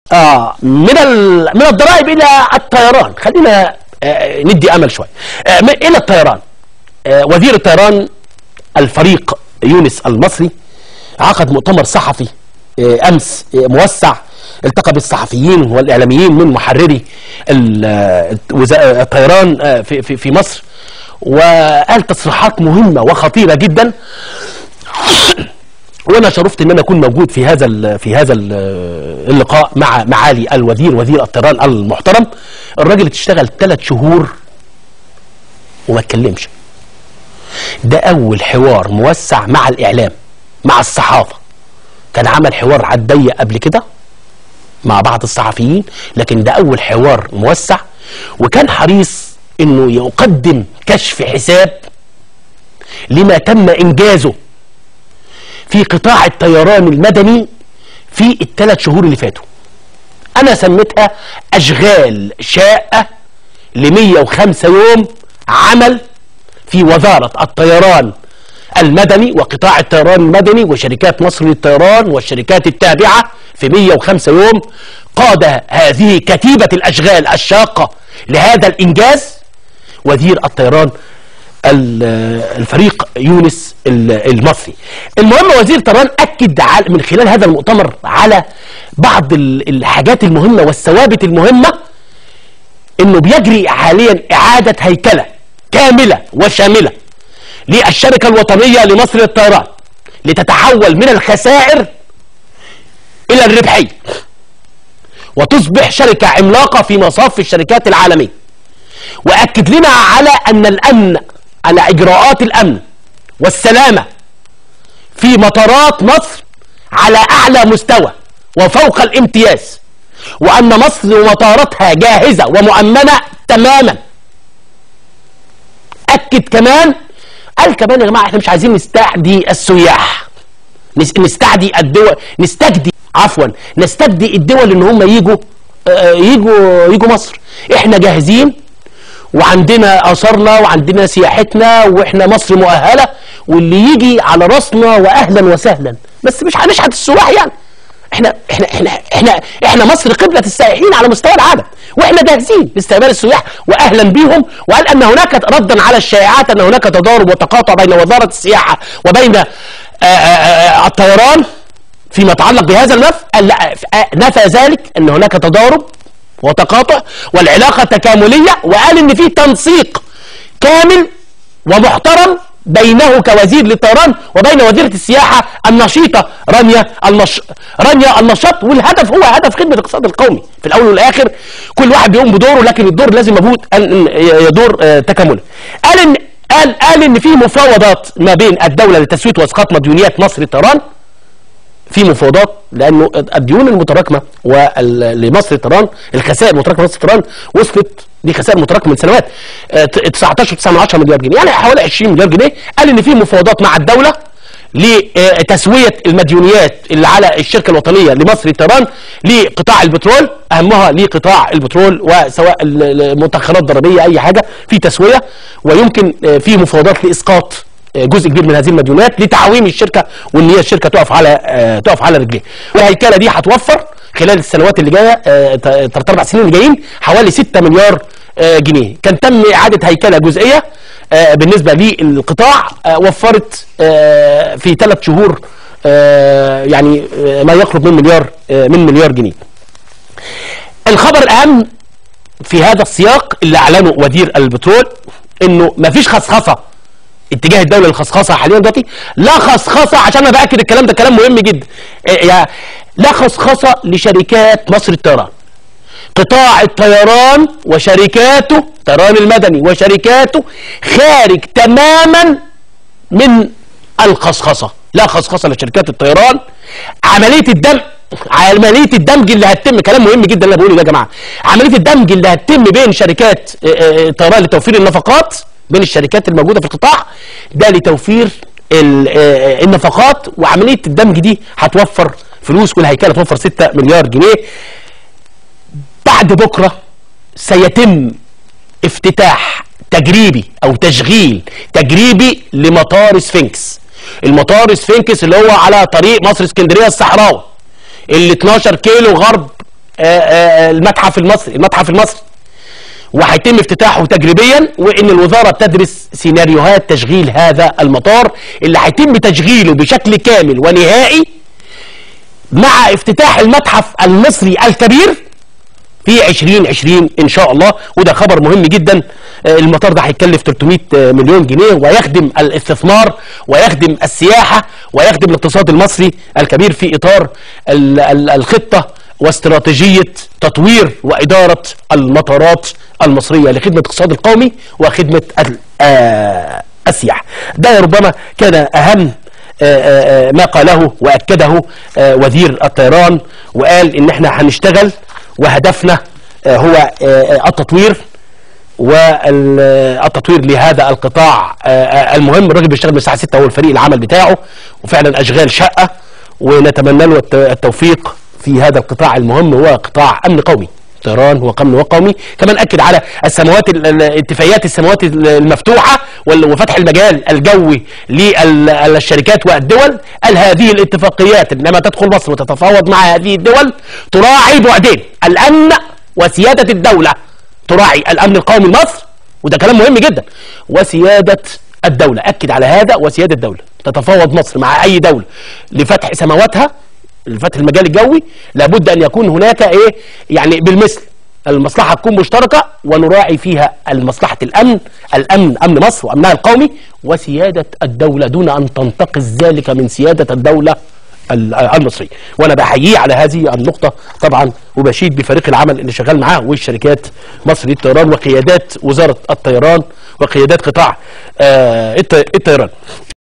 اه من ال... من الضرائب الى الطيران خلينا آه ندي امل شويه آه من- الى الطيران آه وزير الطيران الفريق يونس المصري عقد مؤتمر صحفي آه امس آه موسع التقى بالصحفيين والاعلاميين من محرري ال- آه، وزا- الطيران آه، في في في مصر وقال تصريحات مهمه وخطيره جدا وانا شرفت ان انا اكون موجود في هذا ال في هذا ال اللقاء مع معالي الوزير وزير الطيران المحترم الراجل اشتغل ثلاث شهور وما اتكلمش ده اول حوار موسع مع الاعلام مع الصحافه كان عمل حوار على الضيق قبل كده مع بعض الصحفيين لكن ده اول حوار موسع وكان حريص انه يقدم كشف حساب لما تم انجازه في قطاع الطيران المدني في الثلاث شهور اللي فاتوا انا سميتها اشغال شاقه ل 105 يوم عمل في وزاره الطيران المدني وقطاع الطيران المدني وشركات مصر للطيران والشركات التابعه في 105 يوم قاد هذه كتيبه الاشغال الشاقه لهذا الانجاز وزير الطيران ال- الفريق يونس ال- المصري المهم وزير الطيران اكد على- من خلال هذا المؤتمر على بعض ال- الحاجات المهمه والثوابت المهمه انه بيجري حاليا اعاده هيكله كامله وشامله للشركه الوطنيه لمصر للطيران لتتحول من الخسائر الى الربحيه وتصبح شركه عملاقه في مصاف الشركات العالميه واكد لنا على ان الامن على اجراءات الامن والسلامه في مطارات مصر على اعلى مستوى وفوق الامتياز وان مصر ومطاراتها جاهزه ومؤمنه تماما اكد كمان قال كمان يا جماعه احنا مش عايزين نستعدي السياح نس- نستعدي الدول نستجدي عفوا نستجدي الدول ان هم يجوا آه، يجوا يجوا مصر احنا جاهزين وعندنا اثارنا وعندنا سياحتنا واحنا مصر مؤهله واللي يجي على راسنا واهلا وسهلا بس مش هنشحت السواح يعني احنا احنا احنا احنا احنا مصر قبله السائحين على مستوى العالم واحنا جاهزين لاستقبال السياح واهلا بهم وقال ان هناك ردا على الشائعات ان هناك تضارب وتقاطع بين وزاره السياحه وبين آه، آه، آه، الطيران فيما يتعلق بهذا الملف قال لا آه، نفى ذلك ان هناك تضارب وتقاطع والعلاقه تكامليه وقال ان في تنسيق كامل ومحترم بينه كوزير للطيران وبين وزيره السياحه النشيطه رانيا النش... رانيا النشاط والهدف هو هدف خدمه الاقتصاد القومي في الاول والاخر كل واحد بيقوم بدوره لكن الدور لازم يبود ان يدور آه، تكاملا قال ان قال قال ان في مفاوضات ما بين الدوله لتسويه واسقاط مديونيات مصر للطيران في مفاوضات لانه الديون المتراكمه وال- لمصر الطيران الخسائر المتراكمه لمصر الطيران وصلت دي خسائر متراكمه من سنوات آه، 19.9 مليار جنيه يعني حوالي 20 مليار جنيه قال ان في مفاوضات مع الدوله لتسويه المديونيات اللي على الشركه الوطنيه لمصر للطيران لقطاع البترول اهمها لقطاع البترول وسواء ال- المدخرات الضريبيه اي حاجه في تسويه ويمكن آه، في مفاوضات لاسقاط جزء كبير من هذه المديونات لتعويم الشركه وان هي الشركه تقف على آه، تقف على رجليها والهيكله دي هتوفر خلال السنوات اللي جايه ثلاث اربع سنين اللي جايين حوالي 6 مليار آه، جنيه كان تم اعاده هيكله جزئيه آه، بالنسبه للقطاع آه، وفرت آه، في ثلاث شهور آه، يعني آه، ما يقرب من مليار آه، من مليار جنيه الخبر الاهم في هذا السياق اللي اعلنه وزير البترول انه مفيش خصخصه اتجاه الدوله للخصخصه حاليا دلوقتي لا خصخصه عشان انا باكد الكلام ده كلام مهم جدا إيه يا- لا خصخصه لشركات مصر الطيران قطاع الطيران وشركاته الطيران المدني وشركاته خارج تماما من الخصخصه لا خصخصه لشركات الطيران عمليه الدمج عمليه الدمج اللي هتتم كلام مهم جدا اللي انا بقوله ده يا جماعه عمليه الدمج اللي هتتم بين شركات آه، آه، الطيران لتوفير النفقات بين الشركات الموجوده في القطاع ده لتوفير ال- آه، النفقات وعمليه الدمج دي هتوفر فلوس والهيكله توفر 6 مليار جنيه بعد بكره سيتم افتتاح تجريبي او تشغيل تجريبي لمطار سفنكس المطار سفنكس اللي هو على طريق مصر اسكندريه الصحراوي اللي 12 كيلو غرب آه، آه، المتحف المصري المتحف المصري وهيتم افتتاحه تجريبيا وان الوزاره بتدرس سيناريوهات تشغيل هذا المطار اللي هيتم تشغيله بشكل كامل ونهائي مع افتتاح المتحف المصري الكبير في 2020 ان شاء الله وده خبر مهم جدا آه، المطار ده هيكلف 300 مليون جنيه ويخدم الاستثمار ويخدم السياحه ويخدم الاقتصاد المصري الكبير في اطار ال- ال- الخطه واستراتيجيه تطوير واداره المطارات المصريه لخدمه الاقتصاد القومي وخدمه ال- آه، السياحه ده ربما كان اهم آه، آه، ما قاله واكده آه، وزير الطيران وقال ان احنا هنشتغل وهدفنا آه، هو آه، التطوير والتطوير لهذا القطاع آه، آه، المهم الراجل بيشتغل من الساعه 6 هو الفريق العمل بتاعه وفعلا اشغال شقه ونتمنى له الت- التوفيق في هذا القطاع المهم هو قطاع امن قومي طيران هو امن وقومي كمان اكد على السماوات ال- ال- اتفاقيات السماوات ال- المفتوحه وال- وفتح المجال الجوي للشركات والدول قال هذه الاتفاقيات عندما تدخل مصر وتتفاوض مع هذه الدول تراعي بعدين الامن وسياده الدوله تراعي الامن القومي لمصر وده كلام مهم جدا وسياده الدوله اكد على هذا وسياده الدوله تتفاوض مصر مع اي دوله لفتح سماواتها لفتح المجال الجوي لابد ان يكون هناك ايه يعني بالمثل المصلحه تكون مشتركه ونراعي فيها المصلحه الامن الامن امن مصر وامنها القومي وسياده الدوله دون ان تنتقص ذلك من سياده الدوله ال- المصري وانا بحييه على هذه النقطه طبعا وبشيد بفريق العمل اللي شغال معاه والشركات مصر للطيران وقيادات وزاره الطيران وقيادات قطاع آه، الط- الطيران